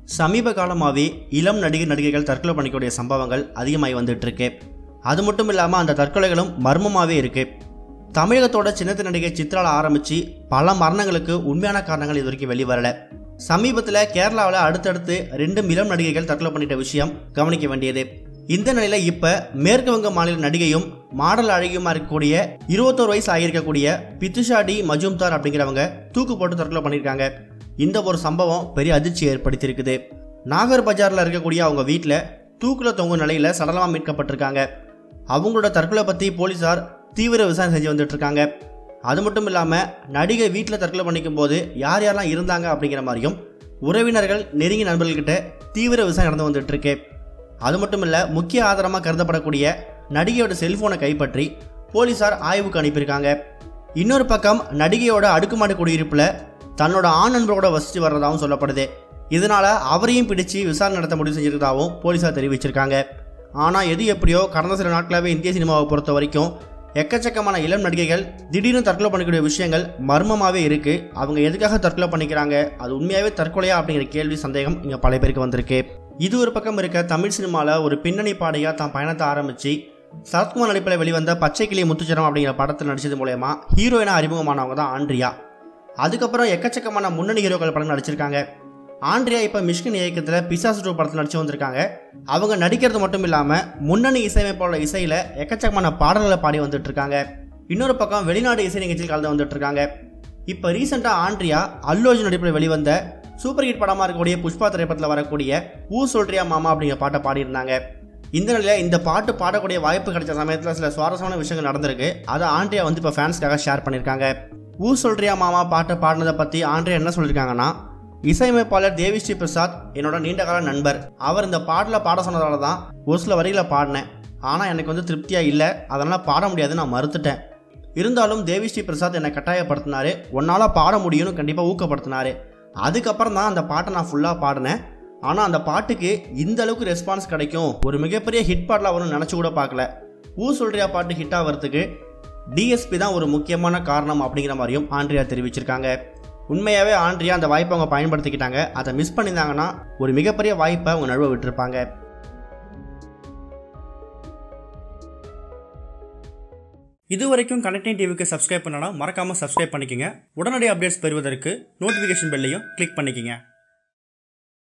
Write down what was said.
சமீப காலமாகவே இளம் நடிகர் நடிகைகள் தற்கொலை பண்ணிக்கூடிய சம்பவங்கள் அதிகமாகி வந்துட்டு இருக்கு அது மட்டும் இல்லாமல் அந்த தற்கொலைகளும் மர்மமாகவே இருக்கு தமிழகத்தோட சின்னத்து நடிகை சித்ரால ஆரம்பித்து பல மரணங்களுக்கு உண்மையான காரணங்கள் இது வரைக்கும் வெளிவரல சமீபத்தில் கேரளாவில் அடுத்தடுத்து ரெண்டு இளம் நடிகைகள் தற்கொலை பண்ணிட்ட விஷயம் கவனிக்க வேண்டியது இந்த நிலையில இப்ப மேற்கு வங்க மாநில நடிகையும் மாடல் அழகியுமா இருக்கக்கூடிய இருபத்தோரு வயசு ஆகியிருக்கக்கூடிய பித்துஷாடி மஜும்தார் அப்படிங்கிறவங்க தூக்கு போட்டு தற்கொலை பண்ணியிருக்காங்க இந்த ஒரு சம்பவம் பெரிய அதிர்ச்சி ஏற்படுத்தியிருக்குது நாகர் பஜாரில் இருக்கக்கூடிய அவங்க வீட்டில் தூக்கில் தொங்கும் நிலையில் சடலமாக மீட்கப்பட்டிருக்காங்க அவங்களோட தற்கொலை பற்றி போலீஸார் தீவிர விசாரணை செஞ்சு வந்துட்டு இருக்காங்க அது மட்டும் இல்லாமல் நடிகை வீட்டில் தற்கொலை பண்ணிக்கும் போது யார் யாரெல்லாம் இருந்தாங்க அப்படிங்கிற மாதிரியும் உறவினர்கள் நெருங்கிய நண்பர்கள்கிட்ட தீவிர விசாரணை நடந்து வந்துட்டு இருக்கு அது மட்டும் இல்லை முக்கிய ஆதாரமாக கருதப்படக்கூடிய நடிகையோட செல்போனை கைப்பற்றி போலீஸார் ஆய்வுக்கு அனுப்பியிருக்காங்க இன்னொரு பக்கம் நடிகையோட அடுக்குமாடி குடியிருப்பில் தன்னோட ஆண் நண்பரோட வசித்து வர்றதாகவும் சொல்லப்படுது இதனால அவரையும் பிடிச்சு விசாரணை நடத்த முடிவு செஞ்சிருக்கதாகவும் போலீஸார் தெரிவிச்சிருக்காங்க ஆனால் எது எப்படியோ கடந்த சில நாட்களாகவே இந்திய சினிமாவை பொறுத்த வரைக்கும் எக்கச்சக்கமான இளம் நடிகைகள் திடீர்னு தற்கொலை பண்ணிக்கூடிய விஷயங்கள் மர்மமாகவே இருக்கு அவங்க எதுக்காக தற்கொலை பண்ணிக்கிறாங்க அது உண்மையாகவே தற்கொலையா அப்படிங்கிற கேள்வி சந்தேகம் இங்கே பல பேருக்கு வந்திருக்கு இது ஒரு பக்கம் இருக்க தமிழ் சினிமாவில் ஒரு பின்னணி பாடையாக தான் பயணத்தை ஆரம்பித்து சரத்குமார் நடிப்பில் வெளிவந்த பச்சை கிளி முத்துச்சரம் அப்படிங்கிற படத்தில் நடிச்சது மூலயமா ஹீரோயினாக அறிமுகமானவங்க தான் ஆண்ட்ரியா அதுக்கப்புறம் எக்கச்சக்கமான முன்னணி ஹீரோக்கள் படம் நடிச்சிருக்காங்க ஆண்ட்ரியா இப்போ மிஷ்கின் இயக்கத்தில் பிசாசு டூ படத்தில் நடிச்சு வந்திருக்காங்க அவங்க நடிக்கிறது மட்டும் இல்லாமல் முன்னணி இசையமைப்பாளர் இசையில் எக்கச்சக்கமான பாடல்களை பாடி வந்துட்டு இருக்காங்க இன்னொரு பக்கம் வெளிநாடு இசை நிகழ்ச்சியில் கலந்து வந்துட்டு இருக்காங்க இப்போ ரீசெண்டாக ஆண்ட்ரியா அல்லு அர்ஜுன் நடிப்பில் வெளிவந்த சூப்பர் ஹிட் படமாக இருக்கக்கூடிய புஷ்பா திரைப்படத்தில் வரக்கூடிய ஊ சொல்றியா மாமா அப்படிங்கிற பாட்டை பாடியிருந்தாங்க இந்த நிலையில் இந்த பாட்டு பாடக்கூடிய வாய்ப்பு கிடைச்ச சமயத்தில் சில சுவாரஸ்யமான விஷயங்கள் நடந்திருக்கு அதை ஆண்ட்ரியா வந்து இப்போ ஃபேன்ஸ்க்காக ஷேர் பண்ணியிருக்காங்க ஊ சொல்றியா மாமா பாட்டை பாடினதை பற்றி ஆண்ட்ரியா என்ன சொல்லியிருக்காங்கன்னா இசையமைப்பாளர் தேவிஸ்ரீ பிரசாத் என்னோட நீண்டகால நண்பர் அவர் இந்த பாடலை பாட சொன்னதால தான் ஒரு சில வரிகளை பாடினேன் ஆனால் எனக்கு வந்து திருப்தியாக இல்லை அதனால் பாட முடியாது நான் மறுத்துட்டேன் இருந்தாலும் தேவிஸ்ரீ பிரசாத் என்னை கட்டாயப்படுத்தினாரு உன்னால் பாட முடியும்னு கண்டிப்பாக ஊக்கப்படுத்தினாரு அதுக்கப்புறம் தான் அந்த பாட்டை நான் ஃபுல்லாக பாடினேன் ஆனால் அந்த பாட்டுக்கு இந்த அளவுக்கு ரெஸ்பான்ஸ் கிடைக்கும் ஒரு மிகப்பெரிய ஹிட் பாட்டில் வரும்னு நினச்சி கூட பார்க்கல ஊ சொல்றியா பாட்டு ஹிட் ஆகிறதுக்கு டிஎஸ்பி தான் ஒரு முக்கியமான காரணம் அப்படிங்கிற மாதிரியும் ஆண்ட்ரியா தெரிவிச்சிருக்காங்க உண்மையாகவே ஆண்ட்ரியா அந்த வாய்ப்பை அவங்க பயன்படுத்திக்கிட்டாங்க அதை மிஸ் பண்ணியிருந்தாங்கன்னா ஒரு மிகப்பெரிய வாய்ப்பை அவங்க நழுவ விட்டுருப்பாங்க இது வரைக்கும் கனெக்டிங் டிவிக்கு சப்ஸ்கிரைப் பண்ணனா மறக்காமல் சப்ஸ்கிரைப் பண்ணிக்கங்க உடனடி அப்டேட்ஸ் பெறுவதற்கு நோட்டிஃபிகேஷன் பெல்லையும் கிளிக் பண்ணிக்கங்க